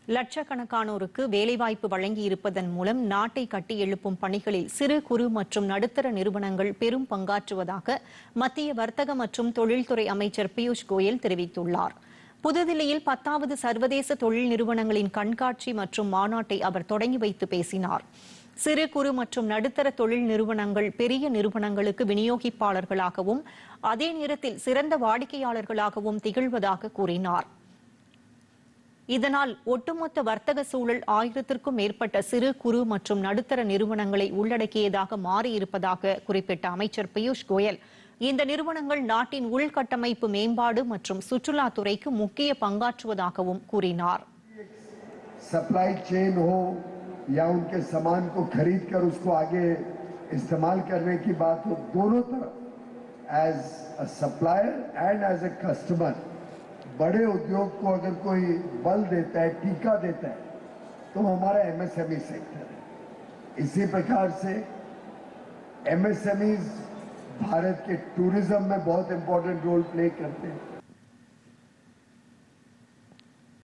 லட்சக்கணக்கானோருக்கு வேலைவாய்ப்பு வழங்கி இருப்பதன் மூலம் நாட்டை கட்டி எழுப்பும் பணிகளில் சிறு குறு மற்றும் நடுத்தர நிறுவனங்கள் பெரும் பங்காற்றுவதாக மத்திய வர்த்தக மற்றும் தொழில்துறை அமைச்சர் பியூஷ் கோயல் தெரிவித்துள்ளார் புதுதில்லியில் பத்தாவது சர்வதேச தொழில் நிறுவனங்களின் கண்காட்சி மற்றும் மாநாட்டை அவர் தொடங்கி வைத்து பேசினார் சிறு குறு மற்றும் நடுத்தர தொழில் நிறுவனங்கள் பெரிய நிறுவனங்களுக்கு விநியோகிப்பாளர்களாகவும் அதே நேரத்தில் சிறந்த வாடிக்கையாளர்களாகவும் திகழ்வதாக கூறினார் இதனால் ஒட்டுமொத்த வர்த்தக சூழல் ஆயிரத்திற்கும் மேற்பட்ட சிறு குறு மற்றும் நடுத்தர நிறுவனங்களை உள்ளடக்கியதாக மாறியிருப்பதாக குறிப்பிட்ட அமைச்சர் பியூஷ் கோயல் இந்த நிறுவனங்கள் நாட்டின் உள்கட்டமைப்பு மேம்பாடு மற்றும் சுற்றுலாத்துறைக்கு முக்கிய பங்காற்றுவதாகவும் கூறினார் सप्लाई चेन हो या उनके सामान को खरीद कर उसको आगे इस्तेमाल करने की बात हो दोनों तरफ as a supplier and as a customer बड़े उद्योग को अगर कोई बल देता है टीका देता है तो वो हमारा एमएसएमई सेक्टर है इसी प्रकार से एमएसएमईज भारत के टूरिज्म में बहुत इंपॉर्टेंट रोल प्ले करते हैं